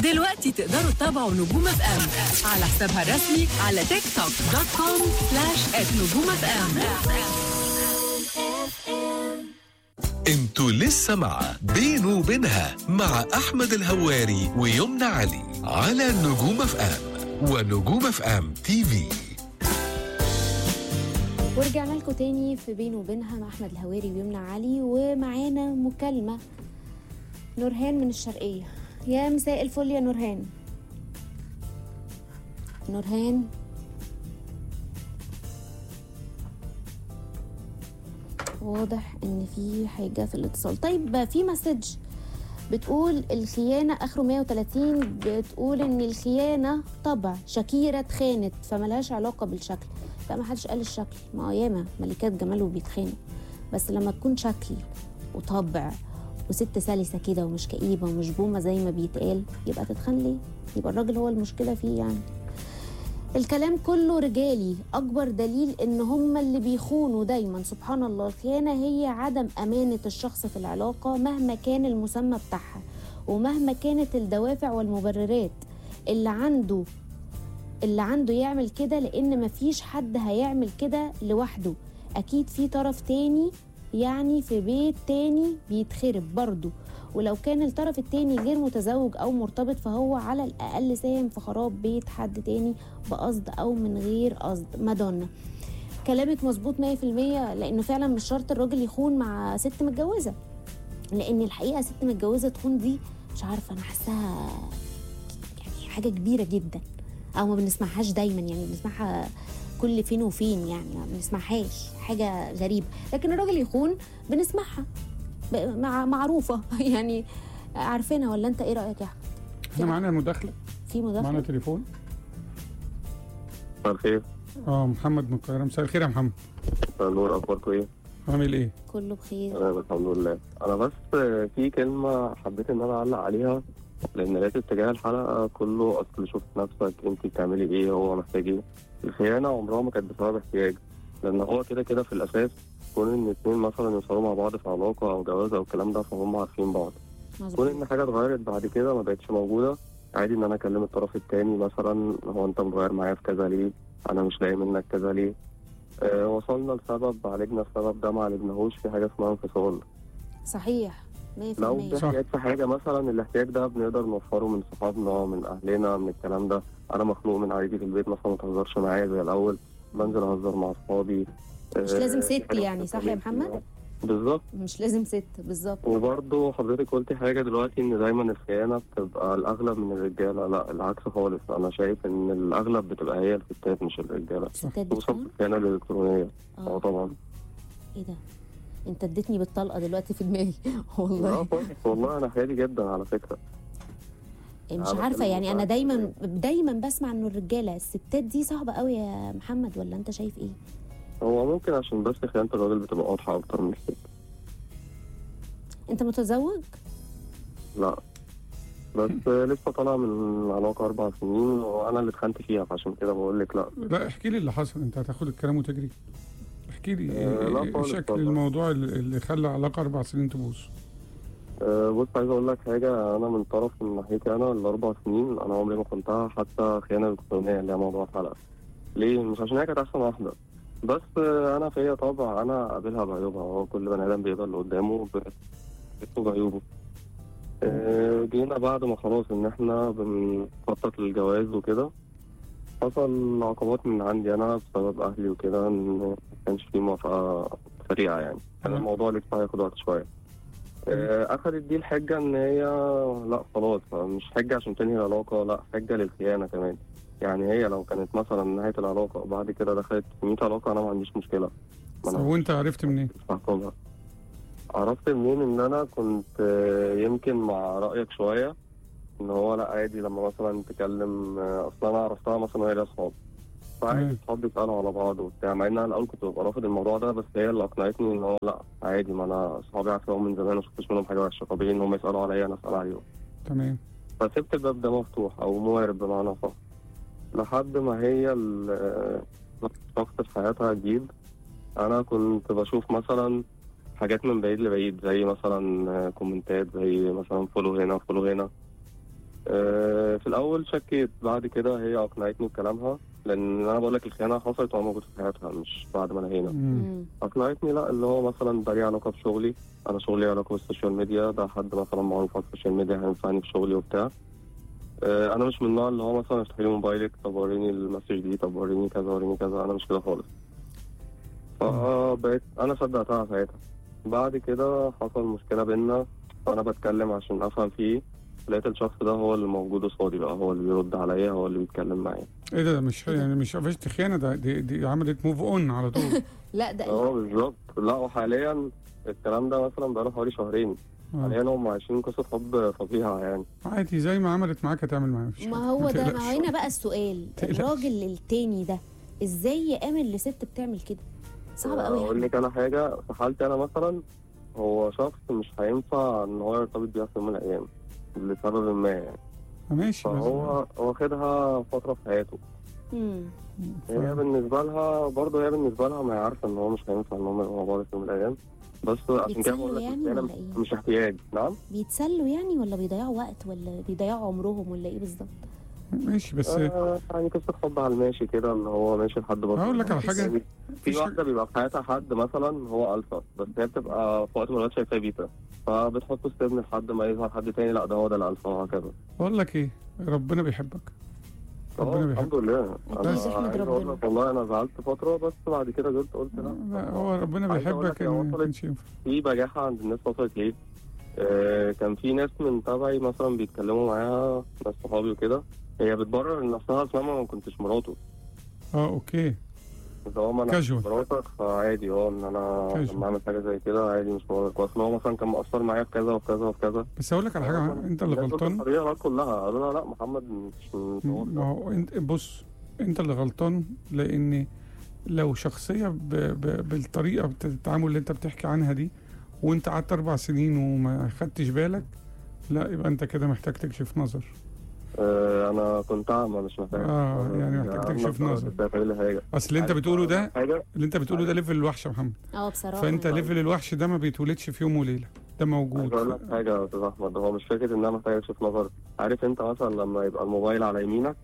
دلوقتي تقدروا تتابعوا نجوم اف ام على حسابها الرسمي على تيك توك دوت كوم سلاش نجوم اف ام انتوا لسه مع بينه وبينها مع احمد الهواري ويمنى علي على نجوم اف ام ونجوم اف ام تي في ورجعنا لكم تاني في بينه وبينها مع احمد الهواري ويمنى علي ومعانا مكالمه نورهان من الشرقيه يا مساء الفل يا نورهان نورهان واضح ان في حاجه في الاتصال طيب في مسج بتقول الخيانة آخره 130 بتقول إن الخيانة طبع شكيرة اتخانت فملهاش علاقة بالشكل لا ما حدش قال الشكل ما هو ياما ملكات جمال وبيتخانوا بس لما تكون شكل وطبع وست سلسة كده ومش كئيبة ومش بومة زي ما بيتقال يبقى تتخان ليه؟ يبقى الراجل هو المشكلة فيه يعني الكلام كله رجالي اكبر دليل ان هم اللي بيخونوا دايما سبحان الله الخيانه هي عدم امانه الشخص في العلاقه مهما كان المسمى بتاعها ومهما كانت الدوافع والمبررات اللي عنده اللي عنده يعمل كده لان مفيش حد هيعمل كده لوحده اكيد في طرف تاني يعني في بيت تاني بيتخرب برضه ولو كان الطرف التاني غير متزوج او مرتبط فهو على الاقل ساهم في خراب بيت حد تاني بقصد او من غير قصد مادونا كلامك مظبوط 100% لانه فعلا مش شرط الراجل يخون مع ست متجوزه لان الحقيقه ست متجوزه تخون دي مش عارفه انا حاساها يعني حاجه كبيره جدا او ما بنسمعهاش دايما يعني بنسمعها كل فين وفين يعني ما بنسمعهاش حاجه غريبه لكن الراجل يخون بنسمعها ب- مع معروفه يعني عارفينها ولا انت ايه رايك يا احمد احنا معانا مداخله في معانا مداخله تليفون مساء الخير اه محمد من القاهره مساء الخير يا محمد مساء النور اخباركم ايه؟ عامل ايه كله بخير انا الحمد لله انا بس في كلمه حبيت ان انا اعلق عليها لان لقيت اتجاه الحلقه كله اصل شوف نفسك انت بتعملي ايه هو محتاج ايه الخيانه عمرها ما كانت بسبب احتياج لان هو كده كده في الاساس كون ان اتنين مثلا يوصلوا مع بعض في علاقه او جواز او الكلام ده فهم عارفين بعض كون مظبوط ان حاجه اتغيرت بعد كده ما بقتش موجوده عادي ان انا اكلم الطرف التاني مثلا هو انت متغير معايا في كذا ليه انا مش لاقي منك كذا ليه آه وصلنا لسبب عالجنا السبب ده ما عالجناهوش في حاجه اسمها انفصال صحيح 100% لو في صح. احتياج في حاجه مثلا الاحتياج ده بنقدر نوفره من صحابنا من اهلنا من الكلام ده انا مخنوق من عادي في البيت مثلا ما تهزرش معايا زي الاول بنزل اهزر مع اصحابي مش لازم ست يعني، صح يا محمد؟ بالظبط مش لازم ست بالظبط وبرضه حضرتك قلتي حاجة دلوقتي إن دايما الخيانة بتبقى الأغلب من الرجالة لا العكس خالص أنا شايف إن الأغلب بتبقى هي الستات مش الرجالة ستات خصوصا في بتخون الخيانة الإلكترونية أه اه طبعا ايه ده انت اديتني بالطلقه دلوقتي في دماغي اه والله كويس. والله أنا خيالي جدا على فكرة مش أنا عارفه بتكلم يعني انا بصراحة. دايما دايما بسمع انه الرجاله الستات دي صعبه قوي يا محمد ولا انت شايف ايه هو ممكن عشان بس خيانة الراجل بتبقى واضحة أكتر من الست انت متزوج لا بس لسه طالع من علاقة أربع سنين وأنا اللي اتخنت فيها فعشان كده بقول لك لا لا احكي لي اللي حصل انت هتاخد الكلام وتجري احكي لي آه، لا إيه خالص شكل والله. الموضوع اللي اللي خلى علاقه اربع سنين تبوظ أه، بص عايز اقول لك حاجه انا من طرف من ناحيتي انا الاربع سنين انا عمري ما كنتها حتى خيانه الكترونيه اللي هي موضوع الحلقه ليه مش عشان هي كانت احسن واحده بس أه، انا فيا طبع انا قابلها بعيوبها هو كل بني ادم بيقبل اللي قدامه ب- بعيوبه أه، جينا بعد ما خلاص ان احنا بنخطط للجواز وكده حصل عقبات من عندي انا بسبب اهلي وكده ان ما كانش في موافقه سريعه يعني كان تمام. الموضوع لسه هياخد وقت شويه آه، اخدت دي الحجه ان هي لا خلاص مش حجه عشان تنهي العلاقه لا حجه للخيانه كمان يعني هي لو كانت مثلا نهايه العلاقه وبعد كده دخلت في 100 علاقه انا ما عنديش مشكله ما طب انا وانت عرفت منين مش هحكمها عرفت منين ان انا كنت آه، يمكن مع رايك شويه ان هو لا عادي لما مثلا تكلم آه، اصلا انا عرفتها مثلا وهي ليها اصحاب فعادي تمام. اصحابي بيسالوا على بعض وبتاع مع ان انا الاول كنت ببقى رافض الموضوع ده بس هي اللي اقنعتني ان هو لا عادي ما انا اصحابي عارفاهم من زمان وما شفتش منهم حاجه وحشه طبيعي ان هم يسالوا عليا انا اسال عليهم تمام فسبت الباب ده مفتوح او موارب بمعنى صح لحد ما هي ال- شخص في حياتها جديد انا كنت بشوف مثلا حاجات من بعيد لبعيد زي مثلا كومنتات زي مثلا فولو هنا فولو هنا آه، في الاول شكيت بعد كده هي اقنعتني بكلامها لان انا بقول لك الخيانه حصلت وانا موجود في حياتها مش بعد ما نهينا مم. مم. اقنعتني لا اللي هو مثلا ده ليه علاقه بشغلي انا شغلي علاقه بالسوشيال ميديا ده حد مثلا معروف على السوشيال ميديا هينفعني في شغلي وبتاع آه، انا مش من النوع اللي هو مثلا افتحي لي موبايلك طب وريني المسج دي طب وريني كذا وريني كذا انا مش كده خالص فبقيت انا صدقتها ساعتها بعد كده حصل مشكله بينا فانا بتكلم عشان افهم فيه لقيت الشخص ده هو اللي موجود قصادي بقى هو اللي بيرد عليا هو اللي بيتكلم معايا ايه ده مش إيه ده؟ يعني مش قفشت خيانه ده دي, دي عملت موف اون على طول لا ده اه بالظبط لا وحاليا الكلام ده مثلا بقاله حوالي شهرين آه. حاليا هم عايشين قصه حب فظيعه يعني عادي زي ما عملت معاك هتعمل معايا مفيش ما حاجة. هو ده تقلقش. ما هو هنا بقى السؤال تقلقش. الراجل التاني ده ازاي يامن لست بتعمل كده صعب قوي اقول لك انا حاجه في حالتي انا مثلا هو شخص مش هينفع ان هو يرتبط بيها في يوم من الايام لسبب ما يعني ماشي بس فهو واخدها فتره في حياته مم. هي بالنسبه لها برضه هي بالنسبه لها ما هي عارفه ان هو مش هينفع ان هم يبقوا مع بعض في يوم من الايام بس عشان كده بيتسلوا بقول لك يعني الخيانة ولا إيه؟ مش احتياج نعم بيتسلوا يعني ولا بيضيعوا وقت ولا بيضيعوا عمرهم ولا ايه بالظبط ماشي بس آه يعني قصه حب على الماشي كده ان هو ماشي لحد بره هقول لك على حاجة. في مفيش واحده بيبقى في حياتها حد مثلا هو الفا بس هي بتبقى في وقت من الوقت شايفاه بيتا فبتحط استبن لحد ما يظهر حد تاني لا ده هو ده الالفا وهكذا بقول لك ايه ربنا بيحبك ربنا اه بيحبك الحمد لله بس انا احمد عايز اقول ربنا. لك والله انا زعلت فتره بس بعد كده قلت قلت لا لا هو ربنا عايز أقول بيحبك لك هي ان ما وصلت- كانش ينفع في بجاحه عند الناس وصلت ليه آه كان في ناس من تبعي مثلا بيتكلموا معاها ناس صحابي وكده هي بتبرر لنفسها اصلا أنا ما كنتش مراته اه اوكي اللي هو ما انا مش Casual. مراتك فعادي اه ان انا Casual. لما اعمل حاجه زي كده عادي مش مراتك اصلا هو مثلا كان مقصر معايا في كذا وفي كذا وفي كذا بس اقول لك على حاجه انت اللي الناس غلطان الطبيعية بقى كلها قالوا لها لا محمد مش مش هو ما هو انت بص انت اللي غلطان لان لو شخصيه ب... ب... بالطريقه بتاعت التعامل اللي انت بتحكي عنها دي وانت قعدت اربع سنين وما خدتش بالك لا يبقى انت كده محتاج تكشف نظر آه انا كنت اعمى مش محتاج آه، يعني محتاج تكشف نظر. تعمل حاجه اصل اللي انت بتقوله ده حاجه اللي انت بتقوله ده ليفل الوحش يا محمد اه بصراحه فانت يعني. ليفل الوحش ده ما بيتولدش في يوم وليله ده موجود عايز اقول لك حاجه يا استاذ احمد هو مش فكره ان انا محتاج اكشف نظر عارف انت مثلا لما يبقى الموبايل على يمينك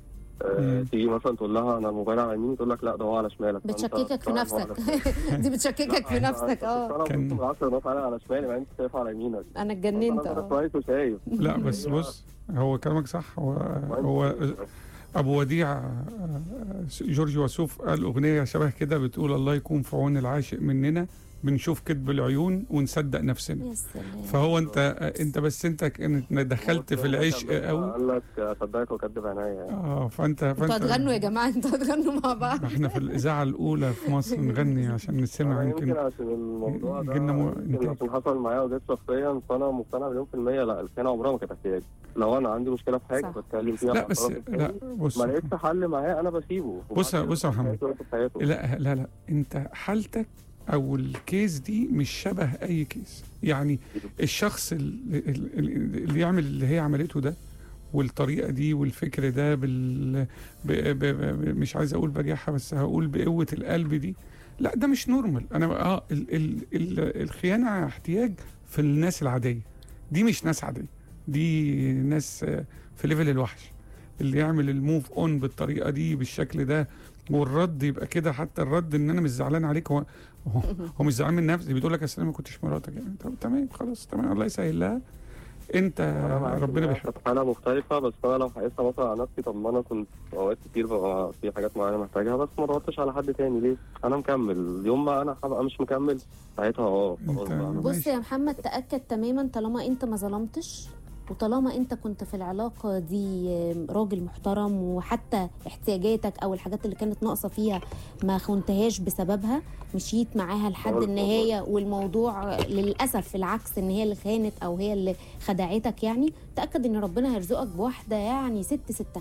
آه مم. تيجي مثلا تقول لها انا الموبايل على يميني تقول لك لا ده هو على شمالك فأنت بتشككك في فاهم هو نفسك على شمالك. دي بتشككك في لا، نفسك أنا- اه انا كان- كنت بالعكس ده فعلا على شمالي ما انت شايف على يمينك انا اتجننت انا اه كويس وشايف لا بس بص هو كلامك صح هو هو ابو وديع آه، جورج وسوف قال اغنيه شبه كده بتقول الله يكون في عون العاشق مننا بنشوف كذب العيون ونصدق نفسنا يا سلام فهو انت انت بس انت كنت دخلت في العشق قوي قال لك اصدقك واكدب عينيا يعني. اه فانت انتوا فانت هتغنوا يا جماعه انتوا هتغنوا مع بعض احنا في الاذاعه الاولى في مصر نغني عشان نسمع أنا يمكن يمكن عشان الموضوع ده جبنا مو- يمكن إنتاج. عشان حصل معايا وجيت شخصيا فانا مقتنع مليون في المية لا الخيانة عمرها ما كانت احتياج لو انا عندي مشكلة في حاجة صح. بتكلم فيها لا مع بس الطرف التاني، لا بص ما لقيتش حل معاه انا بسيبه بص يا- بص يا محمد. حياته في حياته. لا لا لا انت حالتك او الكيس دي مش شبه اي كيس يعني الشخص ال- ال- ال- اللي يعمل اللي هي عملته ده والطريقه دي والفكر ده بال ب... ب... ب... مش عايز اقول بريحه بس هقول بقوه القلب دي لا ده مش نورمال انا اه ال... ال... ال... الخيانه احتياج في الناس العاديه دي مش ناس عاديه دي ناس آه، في ليفل الوحش اللي يعمل الموف اون بالطريقه دي بالشكل ده والرد يبقى كده حتى الرد ان انا مش زعلان عليك هو هو, هو مش زعلان من نفسي بيقول لك اصل انا ما كنتش مراتك يعني طب تمام خلاص تمام الله يسهل لها انت أنا معاك ربنا إنها بيحبك كانت حالة مختلفة بس أنا لو هقيسها مثلا على نفسي طب ما أنا كنت أوقات كتير ببقى في حاجات معينة محتاجها بس ما ضغطتش على حد تاني ليه؟ أنا مكمل يوم ما أنا هبقى مش مكمل ساعتها أه خلاص أنت- بقى أنا بص ماشي. يا محمد تأكد تماما طالما انت ما ظلمتش وطالما انت كنت في العلاقة دي راجل محترم وحتى احتياجاتك او الحاجات اللي كانت ناقصة فيها ما خنتهاش بسببها مشيت معاها لحد خالص النهاية والموضوع للأسف العكس ان هي اللي خانت او هي اللي خدعتك يعني تأكد ان ربنا هيرزقك بواحدة يعني ست ستة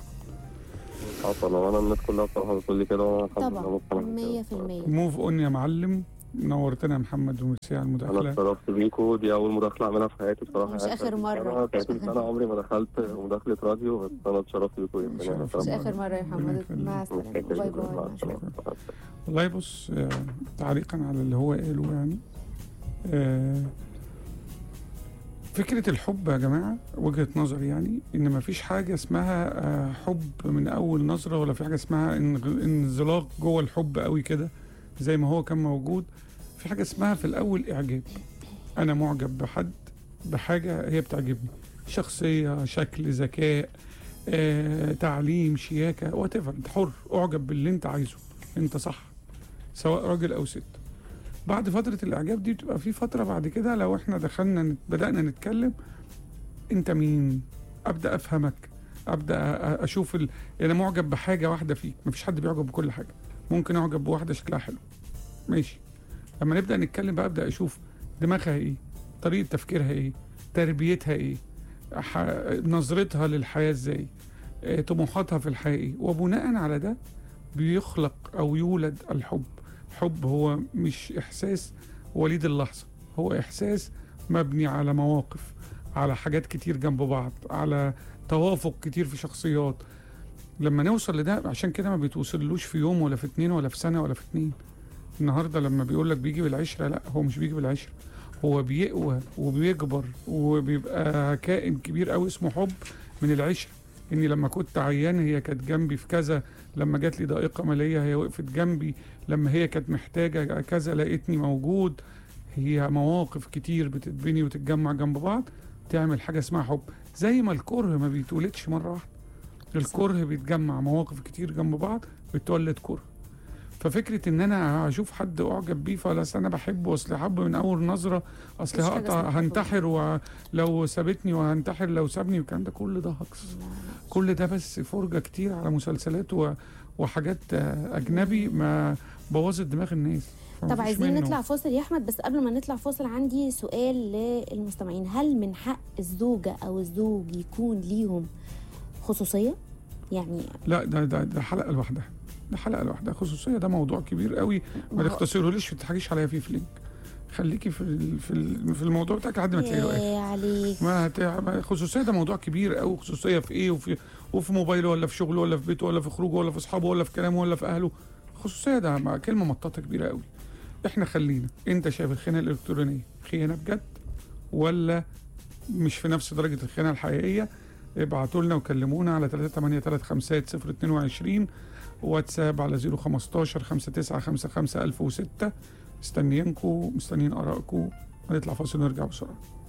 حصل وأنا الناس كلها بصراحة بتقول لي كده وأنا الحمد لله طبعا مقتنع مية بكده. في المية موف اون يا معلم نورتنا يا محمد وميرسي على انا المداخله اتشرفت بيكو دي اول مداخله اعملها في حياتي بصراحه مش يعني آخر مرة. انا 30 سنه عمري ما دخلت مداخله راديو بس انا اتشرفت بيكو جدا يعني شرف. مش بصراحة. آخر مرة يا ربنا محمد يخليك. مع السلامة باي باي مع السلامة والله بص آه، تعليقا على اللي هو قاله يعني آه، فكرة الحب يا جماعة وجهة نظري يعني إن مفيش حاجة اسمها آه، حب من أول نظرة ولا في حاجة اسمها انغ- انزلاق جوه الحب قوي كده زي ما هو كان موجود في حاجة اسمها في الأول إعجاب أنا معجب بحد بحاجة هي بتعجبني شخصية شكل ذكاء آه، تعليم شياكة وات انت حر اعجب باللي انت عايزه انت صح سواء راجل او ست بعد فترة الإعجاب دي بتبقى في فترة بعد كده لو احنا دخلنا نت- بدأنا نتكلم انت مين ابدا افهمك ابدا أ- اشوف ال... انا معجب بحاجه واحده فيك مفيش حد بيعجب بكل حاجه ممكن اعجب بواحده شكلها حلو ماشي لما نبدا نتكلم بقى ابدا اشوف دماغها ايه طريقه تفكيرها ايه تربيتها ايه ح... نظرتها للحياه ازاي آه، طموحاتها في الحياه ايه وبناء على ده بيخلق او يولد الحب حب هو مش احساس وليد اللحظه هو احساس مبني على مواقف على حاجات كتير جنب بعض على توافق كتير في شخصيات لما نوصل لده عشان كده ما بيتوصلوش في يوم ولا في اتنين ولا في سنة ولا في اتنين النهاردة لما بيقول لك بيجي بالعشرة لا هو مش بيجي بالعشرة هو بيقوى وبيكبر وبيبقى كائن كبير قوي اسمه حب من العشرة اني لما كنت عيان هي كانت جنبي في كذا لما جات لي ضائقة مالية هي وقفت جنبي لما هي كانت محتاجة كذا لقيتني موجود هي مواقف كتير بتتبني وتتجمع جنب بعض تعمل حاجة اسمها حب زي ما الكره ما بيتولدش مرة واحدة الكره بيتجمع مواقف كتير جنب بعض بتولد كره ففكرة ان انا اشوف حد اعجب بيه فلا أصل انا بحبه اصل حب من اول نظرة اصل مفيش حاجة هقطع اسمها حب. هنتحر ولو سابتني وهنتحر لو سابني والكلام ده كل ده هجص كل ده بس فرجة كتير على مسلسلات و... وحاجات آه، اجنبي ما بوظت دماغ الناس طب فمفيش عايزين منه. نطلع فاصل يا احمد بس قبل ما نطلع فاصل عندي سؤال للمستمعين هل من حق الزوجه او الزوج يكون ليهم خصوصيه يعني لا ده ده ده حلقه لوحدها ده حلقه لوحدها خصوصيه ده موضوع كبير قوي ما ما هو- تختصرهوليش ما تضحكيش عليا فيه في لينك خليكي في ال- في ال- في الموضوع بتاعك لحد ما تلاقي له اخر يا عليك ما هت- ما- خصوصيه ده موضوع كبير قوي خصوصيه في ايه وفي وفي موبايله ولا في شغله ولا في بيته ولا في خروجه ولا في اصحابه ولا في كلامه ولا في اهله خصوصيه ده ما- كلمه مطاطه كبيره قوي احنا خلينا انت شايف الخيانه الالكترونيه خيانه بجد ولا مش في نفس درجه الخيانه الحقيقيه ابعتوا لنا وكلمونا على 3835022 واتساب على 015 5955 1006 مستنيينكم مستنيين ارائكم هنطلع فاصل ونرجع بسرعه